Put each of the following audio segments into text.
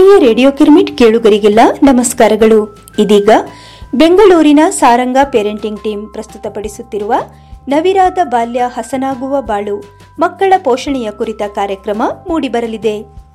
ಆತ್ಮೀಯ ರೇಡಿಯೋ ಕಿರ್ಮಿಟ್ ಕೇಳುಗರಿಗೆಲ್ಲ ನಮಸ್ಕಾರಗಳು ಇದೀಗ ಬೆಂಗಳೂರಿನ ಸಾರಂಗ ಪೇರೆಂಟಿಂಗ್ ಟೀಮ್ ಪ್ರಸ್ತುತಪಡಿಸುತ್ತಿರುವ ನವಿರಾದ ಬಾಲ್ಯ ಹಸನಾಗುವ ಬಾಳು ಮಕ್ಕಳ ಪೋಷಣೆಯ ಕುರಿತ ಕಾರ್ಯಕ್ರಮ ಮೂಡಿಬರಲಿದೆ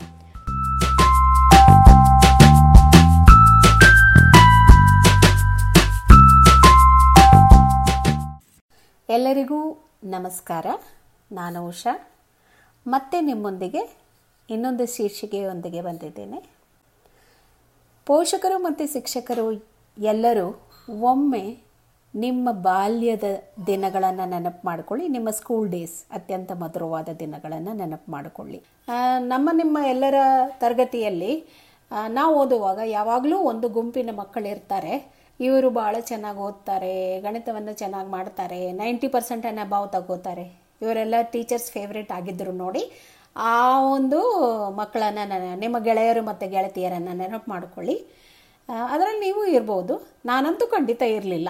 ಎಲ್ಲರಿಗೂ ನಮಸ್ಕಾರ ನಾನು ಉಷಾ ಮತ್ತೆ ನಿಮ್ಮೊಂದಿಗೆ ಇನ್ನೊಂದು ಶೀರ್ಷಿಕೆಯೊಂದಿಗೆ ಬಂದಿದ್ದೇನೆ ಪೋಷಕರು ಮತ್ತು ಶಿಕ್ಷಕರು ಎಲ್ಲರೂ ಒಮ್ಮೆ ನಿಮ್ಮ ಬಾಲ್ಯದ ದಿನಗಳನ್ನು ನೆನಪು ಮಾಡಿಕೊಳ್ಳಿ ನಿಮ್ಮ ಸ್ಕೂಲ್ ಡೇಸ್ ಅತ್ಯಂತ ಮಧುರವಾದ ದಿನಗಳನ್ನು ನೆನಪು ಮಾಡಿಕೊಳ್ಳಿ ಆ, ನಮ್ಮ ನಿಮ್ಮ ಎಲ್ಲರ ತರಗತಿಯಲ್ಲಿ ಆ, ನಾವು ಓದುವಾಗ ಯಾವಾಗಲೂ ಒಂದು ಗುಂಪಿನ ಮಕ್ಕಳಿರ್ತಾರೆ ಇವರು ಭಾಳ ಚೆನ್ನಾಗಿ ಓದ್ತಾರೆ ಗಣಿತವನ್ನು ಚೆನ್ನಾಗಿ ಮಾಡ್ತಾರೆ ನೈಂಟಿ ಪರ್ಸೆಂಟನ್ನು ಅಬಾವ್ ತಗೋತಾರೆ ಇವರೆಲ್ಲ ಟೀಚರ್ಸ್ ಫೇವ್ರೇಟ್ ಆಗಿದ್ದರು ನೋಡಿ ಆ ಒಂದು ಮಕ್ಕಳನ್ನು ನೆನ- ನಿಮ್ಮ ಗೆಳೆಯರು ಮತ್ತು ಗೆಳತಿಯರನ್ನು ನೆನಪು ಮಾಡಿಕೊಳ್ಳಿ ಅದರಲ್ಲಿ ನೀವು ಇರ್ಬೋದು ನಾನಂತೂ ಖಂಡಿತ ಇರಲಿಲ್ಲ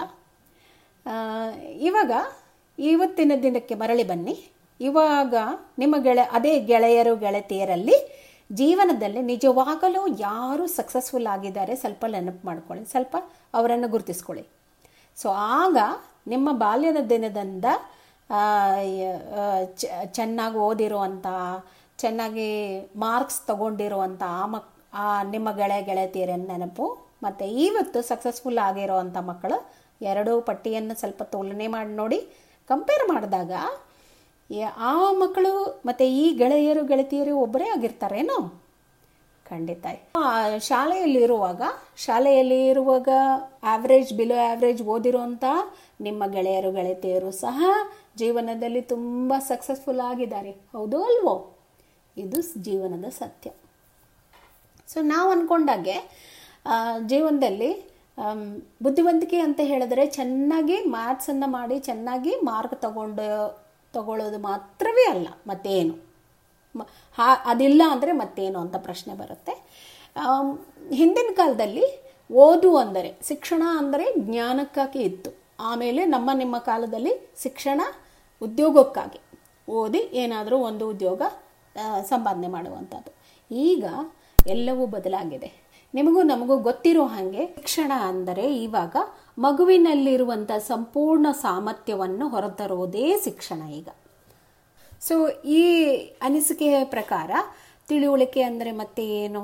ಇವಾಗ ಇವತ್ತಿನ ದಿನಕ್ಕೆ ಮರಳಿ ಬನ್ನಿ ಇವಾಗ ನಿಮ್ಮ ಗೆಳೆ ಅದೇ ಗೆಳೆಯರು ಗೆಳತಿಯರಲ್ಲಿ ಜೀವನದಲ್ಲಿ ನಿಜವಾಗಲೂ ಯಾರು ಸಕ್ಸಸ್ಫುಲ್ ಆಗಿದ್ದಾರೆ ಸ್ವಲ್ಪ ನೆನಪು ಮಾಡ್ಕೊಳ್ಳಿ ಸ್ವಲ್ಪ ಅವರನ್ನು ಗುರುತಿಸ್ಕೊಳ್ಳಿ ಸೊ ಆಗ ನಿಮ್ಮ ಬಾಲ್ಯದ ದಿನದಿಂದ ಆ, ಯ- ಆ, ಚ- ಚೆನ್ನಾಗಿ ಓದಿರುವಂಥ ಚೆನ್ನಾಗಿ ಮಾರ್ಕ್ಸ್ ತಗೊಂಡಿರುವಂಥ ಆ ಮಕ್ ಆ ನಿಮ್ಮ ಗೆಳೆಯ ಗೆಳತಿಯರ ನೆನಪು ಮತ್ತು ಇವತ್ತು ಸಕ್ಸಸ್ಫುಲ್ ಆಗಿರೋವಂಥ ಮಕ್ಕಳು ಎರಡೂ ಪಟ್ಟಿಯನ್ನು ಸ್ವಲ್ಪ ತುಲನೆ ಮಾಡಿ ನೋಡಿ ಕಂಪೇರ್ ಮಾಡಿದಾಗ ಯ- ಆ ಮಕ್ಕಳು ಮತ್ತು ಈ ಗೆಳೆಯರು ಗೆಳತಿಯರು ಒಬ್ಬರೇ ಆಗಿರ್ತಾರೇನೋ ಖಂಡಿತ ಆ, ಶಾಲೆಯಲ್ಲಿ ಇರುವಾಗ ಶಾಲೆಯಲ್ಲಿ ಇರುವಾಗ ಆವ್ರೇಜ್ ಬಿಲೋ ಆವ್ರೇಜ್ ಓದಿರುವಂಥ ನಿಮ್ಮ ಗೆಳೆಯರು ಗೆಳತಿಯರು ಸಹ ಜೀವನದಲ್ಲಿ ತುಂಬ ಸಕ್ಸಸ್ಫುಲ್ ಆಗಿದ್ದಾರೆ ಹೌದು ಅಲ್ವೋ ಇದು ಸ್- ಜೀವನದ ಸತ್ಯ ಸೊ ನಾವು ಅಂದ್ಕೊಂಡಾಗೆ ಆ, ಜೀವನದಲ್ಲಿ ಆಮ್, ಬುದ್ಧಿವಂತಿಕೆ ಅಂತ ಹೇಳಿದ್ರೆ ಚೆನ್ನಾಗಿ ಮ್ಯಾಥ್ಸನ್ನು ಮಾಡಿ ಚೆನ್ನಾಗಿ ಮಾರ್ಕ್ ತಗೊಂಡು ತಗೊಳ್ಳೋದು ಮಾತ್ರವೇ ಅಲ್ಲ ಮತ್ತೇನು ಮ- ಹಾ ಅದಿಲ್ಲ ಅಂದರೆ ಮತ್ತೇನು ಅಂತ ಪ್ರಶ್ನೆ ಬರುತ್ತೆ ಆಮ್, ಹಿಂದಿನ ಕಾಲದಲ್ಲಿ ಓದು ಅಂದರೆ ಶಿಕ್ಷಣ ಅಂದರೆ ಜ್ಞಾನಕ್ಕಾಗಿ ಇತ್ತು ಆಮೇಲೆ ನಮ್ಮ ನಿಮ್ಮ ಕಾಲದಲ್ಲಿ ಶಿಕ್ಷಣ ಉದ್ಯೋಗಕ್ಕಾಗಿ ಓದಿ ಏನಾದರೂ ಒಂದು ಉದ್ಯೋಗ ಆ, ಸಂಪಾದನೆ ಮಾಡುವಂಥದ್ದು ಈಗ ಎಲ್ಲವೂ ಬದಲಾಗಿದೆ ನಿಮಗೂ ನಮಗೂ ಗೊತ್ತಿರೋ ಹಾಗೆ ಶಿಕ್ಷಣ ಅಂದರೆ ಇವಾಗ ಮಗುವಿನಲ್ಲಿರುವಂಥ ಸಂಪೂರ್ಣ ಸಾಮರ್ಥ್ಯವನ್ನು ಹೊರತರುವುದೇ ಶಿಕ್ಷಣ ಈಗ ಸೊ ಈ ಅನಿಸಿಕೆಯ ಪ್ರಕಾರ ತಿಳುವಳಿಕೆ ಅಂದರೆ ಮತ್ತೆ ಏನು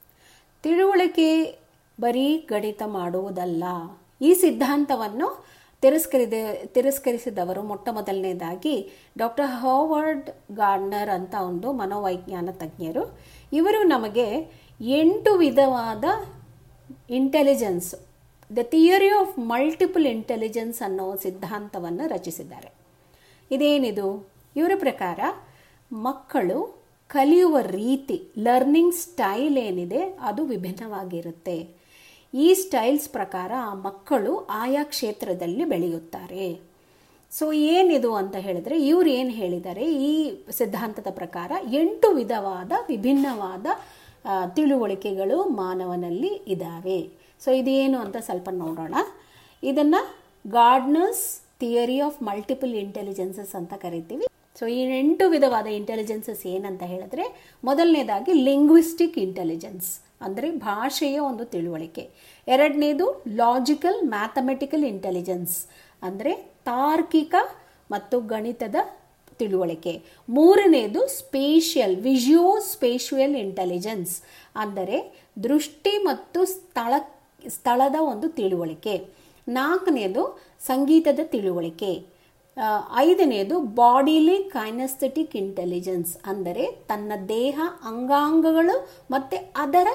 ತಿಳುವಳಿಕೆ ಬರೀ ಗಣಿತ ಮಾಡುವುದಲ್ಲ ಈ ಸಿದ್ಧಾಂತವನ್ನು ತಿರಸ್ಕರಿದ ತಿರಸ್ಕರಿಸಿದವರು ಮೊಟ್ಟ ಮೊದಲನೇದಾಗಿ ಡಾಕ್ಟರ್ ಹಾವರ್ಡ್ ಗಾರ್ಡ್ನರ್ ಅಂತ ಒಂದು ಮನೋವೈಜ್ಞಾನ ತಜ್ಞರು ಇವರು ನಮಗೆ ಎಂಟು ವಿಧವಾದ intelligence the theory of multiple intelligence ಅನ್ನೋ ಸಿದ್ಧಾಂತವನ್ನು ರಚಿಸಿದ್ದಾರೆ ಇದೇನಿದು ಇವರ ಪ್ರಕಾರ ಮಕ್ಕಳು ಕಲಿಯುವ ರೀತಿ ಲರ್ನಿಂಗ್ ಸ್ಟೈಲ್ ಏನಿದೆ ಅದು ವಿಭಿನ್ನವಾಗಿರುತ್ತೆ ಈ ಸ್ಟೈಲ್ಸ್ ಪ್ರಕಾರ ಆ ಮಕ್ಕಳು ಆಯಾ ಕ್ಷೇತ್ರದಲ್ಲಿ ಬೆಳೆಯುತ್ತಾರೆ ಸೊ ಏನಿದು ಅಂತ ಹೇಳಿದ್ರೆ ಇವ್ರು ಏನು ಹೇಳಿದ್ದಾರೆ ಈ ಸಿದ್ಧಾಂತದ ಪ್ರಕಾರ ಎಂಟು ವಿಧವಾದ ವಿಭಿನ್ನವಾದ ಆ, ತಿಳುವಳಿಕೆಗಳು ಮಾನವನಲ್ಲಿ ಇದ್ದಾವೆ ಸೊ ಇದೇನು ಅಂತ ಸ್ವಲ್ಪ ನೋಡೋಣ ಇದನ್ನು Gardner's theory of multiple intelligences ಅಂತ ಕರಿತೀವಿ ಸೊ ಈ ಎಂಟು ವಿಧವಾದ ಇಂಟೆಲಿಜೆನ್ಸಸ್ ಏನಂತ ಹೇಳಿದ್ರೆ ಮೊದಲನೇದಾಗಿ ಲಿಂಗ್ವಿಸ್ಟಿಕ್ ಇಂಟೆಲಿಜೆನ್ಸ್ ಅಂದರೆ ಭಾಷೆಯ ಒಂದು ತಿಳುವಳಿಕೆ ಎರಡನೇದು ಲಾಜಿಕಲ್ ಮ್ಯಾಥಮೆಟಿಕಲ್ ಇಂಟೆಲಿಜೆನ್ಸ್ ಅಂದರೆ ತಾರ್ಕಿಕ ಮತ್ತು ಗಣಿತದ ತಿಳುವಳಿಕೆ ಮೂರನೇದು ಸ್ಪೇಷಿಯಲ್ ವಿಜುವೋ ಸ್ಪೇಷಿಯಲ್ ಇಂಟೆಲಿಜೆನ್ಸ್ ಅಂದರೆ ದೃಷ್ಟಿ ಮತ್ತು ಸ್ಥಳ ಸ್ಥಳದ ಒಂದು ತಿಳುವಳಿಕೆ ನಾಲ್ಕನೇದು ಸಂಗೀತದ ತಿಳುವಳಿಕೆ ಆ, ಐದನೇದು ಬಾಡಿಲಿ ಕೈನಸ್ಥೆಟಿಕ್ ಇಂಟೆಲಿಜೆನ್ಸ್ ಅಂದರೆ ತನ್ನ ದೇಹ ಅಂಗಾಂಗಗಳು ಮತ್ತು ಅದರ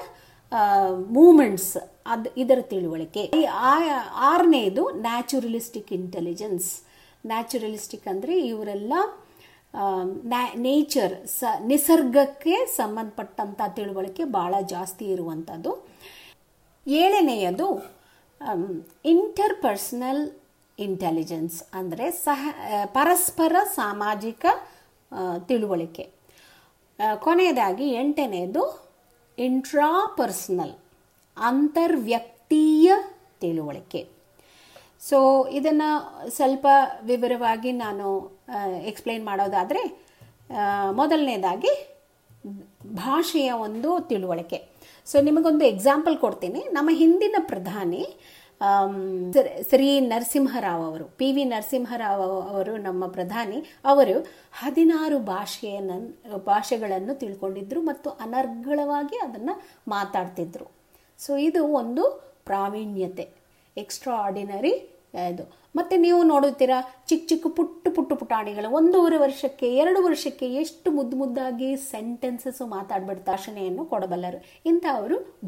ಮೂಮೆಂಟ್ಸ್ ಅದು ಇದರ ತಿಳುವಳಿಕೆ ಈ ಆ- ಆರನೇದು ನ್ಯಾಚುರಲಿಸ್ಟಿಕ್ ಇಂಟೆಲಿಜೆನ್ಸ್ ನ್ಯಾಚುರಲಿಸ್ಟಿಕ್ ಅಂದರೆ ಇವರೆಲ್ಲ ನೇಚರ್ ಸ ನಿಸರ್ಗಕ್ಕೆ ಸಂಬಂಧಪಟ್ಟಂಥ ತಿಳುವಳಿಕೆ ಭಾಳ ಜಾಸ್ತಿ ಇರುವಂಥದ್ದು ಏಳನೆಯದು ಇಂಟರ್ಪರ್ಸನಲ್ ಇಂಟೆಲಿಜೆನ್ಸ್ ಅಂದರೆ ಸಹ ಆ, ಪರಸ್ಪರ ಸಾಮಾಜಿಕ ಆ, ತಿಳುವಳಿಕೆ ಆ, ಕೊನೆಯದಾಗಿ ಎಂಟನೆಯದು ಇಂಟ್ರಾಪರ್ಸನಲ್ ಅಂತರ್ವ್ಯಕ್ತೀಯ ತಿಳುವಳಿಕೆ ಸೊ ಇದನ್ನು ಸ್ವಲ್ಪ ವಿವರವಾಗಿ ನಾನು ಎಕ್ಸ್ಪ್ಲೈನ್ ಮಾಡೋದಾದರೆ ಮೊದಲನೇದಾಗಿ ಭಾಷೆಯ ಒಂದು ತಿಳುವಳಿಕೆ ಸೊ ನಿಮಗೊಂದು ಎಕ್ಸಾಂಪಲ್ ಕೊಡ್ತೀನಿ ನಮ್ಮ ಹಿಂದಿನ ಪ್ರಧಾನಿ ಆಮ್, ಶ್ರೀ- ಶ್ರೀ ನರಸಿಂಹರಾವ್ ಅವರು ಪಿ ವಿ ನರಸಿಂಹರಾವ್ ಅವರು ನಮ್ಮ ಪ್ರಧಾನಿ ಅವರು ಹದಿನಾರು ಭಾಷೆಯನ್ನು ಭಾಷೆಗಳನ್ನು ತಿಳ್ಕೊಂಡಿದ್ರು ಮತ್ತು ಅನರ್ಗಳವಾಗಿ ಅದನ್ನು ಮಾತಾಡ್ತಿದ್ರು ಸೊ ಇದು ಒಂದು ಪ್ರಾವೀಣ್ಯತೆ ಎಕ್ಸ್ಟ್ರಾ ಆರ್ಡಿನರಿ ಇದು ಮತ್ತೆ ನೀವು ನೋಡುತ್ತೀರಾ ಚಿಕ್ಕ ಚಿಕ್ಕ ಪುಟ್ಟ ಪುಟ್ಟ ಪುಟಾಣಿಗಳು ಒಂದೂವರೆ ವರ್ಷಕ್ಕೆ ಎರಡು ವರ್ಷಕ್ಕೆ ಎಷ್ಟು ಮುದ್ದು ಮುದ್ದಾಗಿ ಸೆಂಟೆನ್ಸಸ್ ಮಾತಾಡ್ಬಿಡ್ತಾ ಭಾಷಣೆಯನ್ನು ಕೊಡಬಲ್ಲರು ಇಂಥವರು